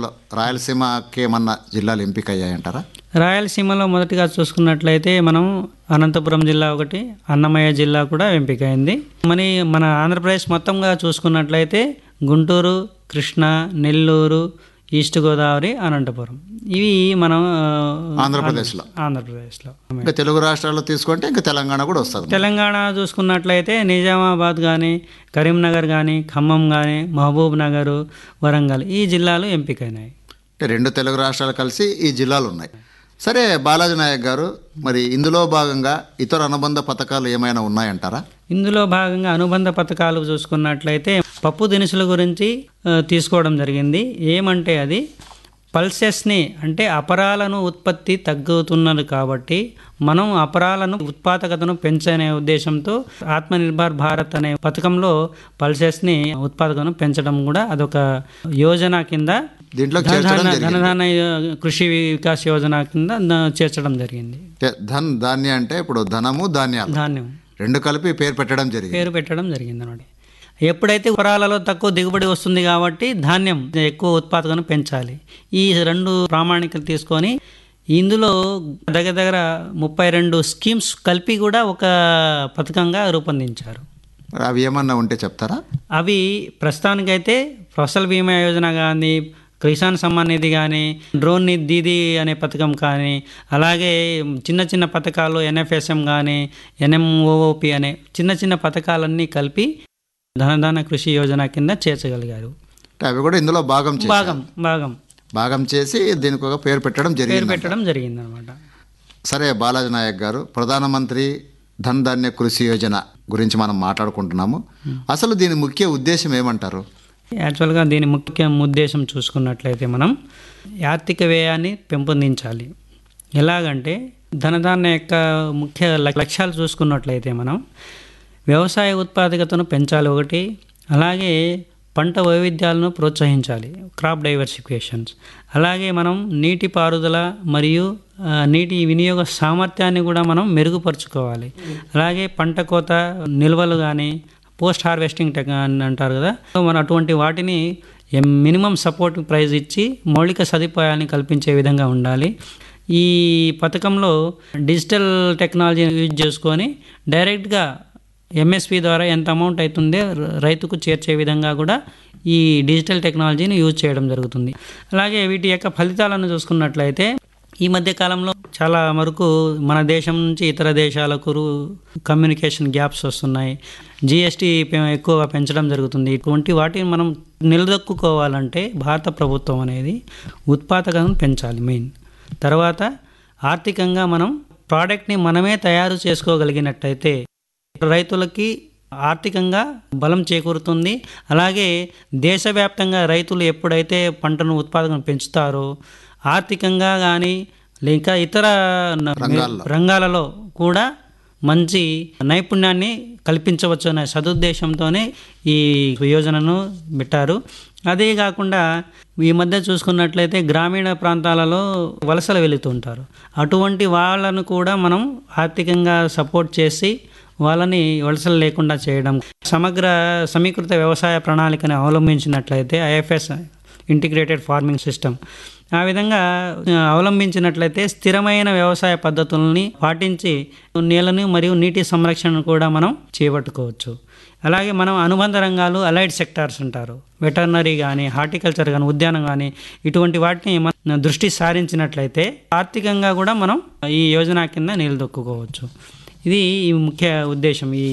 కేటగిరీలో రాయలసీమకి ఏమన్నా జిల్లాలు ఎంపిక అయ్యాయంటారా రాయలసీమలో మొదటిగా చూసుకున్నట్లయితే మనం అనంతపురం జిల్లా ఒకటి అన్నమయ్య జిల్లా కూడా ఎంపికైంది మరి మన ఆంధ్రప్రదేశ్ మొత్తంగా చూసుకున్నట్లయితే గుంటూరు కృష్ణా నెల్లూరు ఈస్ట్ గోదావరి అనంతపురం ఇవి మనం ఆ, ఆంధ్రప్రదేశ్లో ఆంధ్రప్రదేశ్లో ఇంకా తెలుగు రాష్ట్రాల్లో తీసుకుంటే ఇంకా తెలంగాణ కూడా వస్తుంది తెలంగాణ చూసుకున్నట్లయితే నిజామాబాద్ కానీ కరీంనగర్ కానీ ఖమ్మం కానీ మహబూబ్ నగర్ వరంగల్ ఈ జిల్లాలు ఎంపికైనాయి అంటే రెండు తెలుగు రాష్ట్రాలు కలిసి ఈ జిల్లాలు ఉన్నాయి సరే బాలాజీ నాయక్ గారు మరి ఇందులో భాగంగా ఇతర అనుబంధ పథకాలు ఏమైనా ఉన్నాయంటారా ఇందులో భాగంగా అనుబంధ పథకాలు చూసుకున్నట్లయితే పప్పు దినుసుల గురించి ఆ, తీసుకోవడం జరిగింది ఏమంటే అది పల్సెస్ని అంటే అపరాలను ఉత్పత్తి తగ్గుతున్నది కాబట్టి మనం అపరాలను ఉత్పాదకతను పెంచనే ఉద్దేశంతో ఆత్మనిర్భర్ భారత్ అనే పథకంలో పల్సెస్ని ఉత్పాదకతను పెంచడం కూడా అదొక యోజన కింద దీంట్లో చేర్చడం ధనధాన్య జరిగింది ధనధాన్య కృషి వికాస్ యోజన కింద ద- చేర్చడం జరిగింది అంటే ధన్ ధాన్య అంటే ఇప్పుడు ధనము ధాన్యాలు ధాన్యం రెండు కలిపి పేరు పెట్టడం జరిగింది పేరు పెట్టడం జరిగింది అనమాట ఎప్పుడైతే పొలాలలో తక్కువ దిగుబడి వస్తుంది కాబట్టి ధాన్యం ఎక్కువ ఉత్పాదకను పెంచాలి ఈ రెండు ప్రామాణికలు తీసుకొని ఇందులో దగ్గర దగ్గర ముప్పై రెండు స్కీమ్స్ కలిపి కూడా ఒక పథకంగా రూపొందించారు మరి అవి ఏమన్నా ఉంటే చెప్తారా అవి ప్రస్తుతానికైతే ఫసల్ బీమా యోజన కానీ కిసాన్ సమ్మాన్ నిధి కానీ డ్రోన్ నిధి దీది అనే పథకం కానీ అలాగే చిన్న చిన్న పథకాలు ఎన్ఎఫ్ఎస్ఎం కానీ ఎన్ఎంఓఓపి అనే చిన్న చిన్న పథకాలన్నీ కలిపి ధనధాన కృషి యోజన కింద చేర్చగలిగారు అంటే అవి కూడా ఇందులో భాగం చేసి భాగం భాగం భాగం చేసి దీనికి ఒక పేరు పెట్టడం పేరు జరిగింది పెట్టడం జరిగిందనమాట సరే బాలాజీ నాయక్ గారు ప్రధానమంత్రి ధన్ ధాన్య కృషి యోజన గురించి మనం మాట్లాడుకుంటున్నాము అసలు దీని ముఖ్య ఉద్దేశం ఏమంటారు యాక్చువల్గా దీని ముఖ్య ఉద్దేశం చూసుకున్నట్లయితే మనం ఆర్థిక వ్యయాన్ని పెంపొందించాలి ఎలాగంటే ధనధాన్య యొక్క ముఖ్య లక్- లక్ష్యాలు చూసుకున్నట్లయితే మనం వ్యవసాయ ఉత్పాదకతను పెంచాలి ఒకటి అలాగే పంట వైవిధ్యాలను ప్రోత్సహించాలి క్రాప్ డైవర్సిఫికేషన్స్ అలాగే మనం నీటి పారుదల మరియు ఆ, నీటి వినియోగ సామర్థ్యాన్ని కూడా మనం మెరుగుపరుచుకోవాలి అలాగే పంట కోత నిల్వలు కానీ పోస్ట్ హార్వెస్టింగ్ టెక్ అని అంటారు కదా సో మనం అటువంటి వాటిని మినిమం సపోర్ట్ ప్రైస్ ఇచ్చి మౌలిక సదుపాయాన్ని కల్పించే విధంగా ఉండాలి ఈ పథకంలో డిజిటల్ టెక్నాలజీని యూజ్ చేసుకొని డైరెక్ట్గా ఎంఎస్పి ద్వారా ఎంత అమౌంట్ అవుతుందో ర- రైతుకు చేర్చే విధంగా కూడా ఈ డిజిటల్ టెక్నాలజీని యూజ్ చేయడం జరుగుతుంది అలాగే వీటి యొక్క ఫలితాలను చూసుకున్నట్లయితే ఈ మధ్య కాలంలో చాలా వరకు మన దేశం నుంచి ఇతర దేశాలకు రు- కమ్యూనికేషన్ గ్యాప్స్ వస్తున్నాయి జిఎస్టీ ఎక్కువగా పెంచడం జరుగుతుంది ఇటువంటి వాటిని మనం నిలదొక్కుకోవాలంటే భారత ప్రభుత్వం అనేది ఉత్పాదకతను పెంచాలి మెయిన్ తర్వాత ఆర్థికంగా మనం ప్రోడక్ట్ని మనమే తయారు చేసుకోగలిగినట్టయితే రైతులకి ఆర్థికంగా బలం చేకూరుతుంది అలాగే దేశవ్యాప్తంగా రైతులు ఎప్పుడైతే పంటను ఉత్పాదకం పెంచుతారో ఆర్థికంగా కానీ లేక ఇతర న- రంగాల్లో. రంగాలలో కూడా మంచి నైపుణ్యాన్ని కల్పించవచ్చు అనే సదుద్దేశంతోనే ఈ యోజనను పెట్టారు అదే కాకుండా ఈ మధ్య చూసుకున్నట్లయితే గ్రామీణ ప్రాంతాలలో వలసలు వెళుతుంటారు అటువంటి వాళ్ళను కూడా మనం ఆర్థికంగా సపోర్ట్ చేసి వాళ్ళని వలసలు లేకుండా చేయడం సమగ్ర సమీకృత వ్యవసాయ ప్రణాళికని అవలంబించినట్లయితే ఐఎఫ్ఎస్ ఇంటిగ్రేటెడ్ ఫార్మింగ్ సిస్టమ్ ఆ విధంగా ఆ, అవలంబించినట్లయితే స్థిరమైన వ్యవసాయ పద్ధతుల్ని పాటించి నీళ్ళని మరియు నీటి సంరక్షణను కూడా మనం చేపట్టుకోవచ్చు అలాగే మనం అనుబంధ రంగాలు అలైడ్ సెక్టార్స్ ఉంటారు వెటర్నరీ కానీ హార్టికల్చర్ కానీ ఉద్యానం కానీ ఇటువంటి వాటిని మనం దృష్టి సారించినట్లయితే ఆర్థికంగా కూడా మనం ఈ యోజన కింద నిలదొక్కుకోవచ్చు ఇది ఈ ముఖ్య ఉద్దేశం ఈ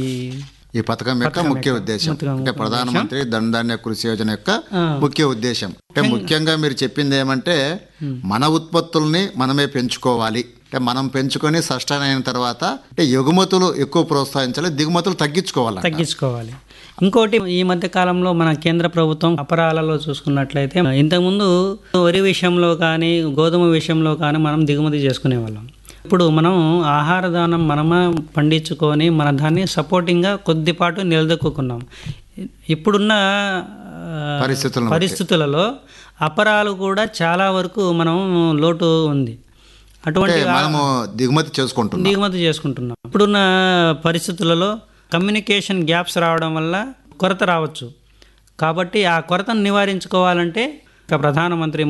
ఈ పథకం యొక్క ముఖ్య ఉద్దేశం పథకం అంటే ప్రధానమంత్రి ధన్ ధాన్య కృషి యోజన యొక్క ఆ. ముఖ్య ఉద్దేశం అంటే ముఖ్యంగా మీరు చెప్పింది ఏమంటే మన ఉత్పత్తుల్ని మనమే పెంచుకోవాలి అంటే మనం పెంచుకొని సస్టైన్ అయిన తర్వాత అంటే ఎగుమతులు ఎక్కువ ప్రోత్సహించాలి దిగుమతులు తగ్గించుకోవాలి తగ్గించుకోవాలి ఇంకోటి ఈ మధ్య కాలంలో మన కేంద్ర ప్రభుత్వం అపరాలలో చూసుకున్నట్లయితే ఇంతకుముందు వరి విషయంలో కానీ గోధుమ విషయంలో కానీ మనం దిగుమతి చేసుకునే వాళ్ళం ఇప్పుడు మనం ఆహార దానం మనమే పండించుకొని మన దాన్ని సపోర్టింగ్గా కొద్దిపాటు నిలదొక్కున్నాం ఇప్పుడున్న ఆ, పరిస్థితులను బట్టి. పరిస్థితులలో అపరాలు కూడా చాలా వరకు మనం లోటు ఉంది అటువంటి అంటే మనము దిగుమతి చేసుకుంటున్నాం దిగుమతి చేసుకుంటున్నాం ఇప్పుడున్న పరిస్థితులలో కమ్యూనికేషన్ గ్యాప్స్ రావడం వల్ల కొరత రావచ్చు కాబట్టి ఆ కొరతను నివారించుకోవాలంటే ఇక ప్రధానమంత్రి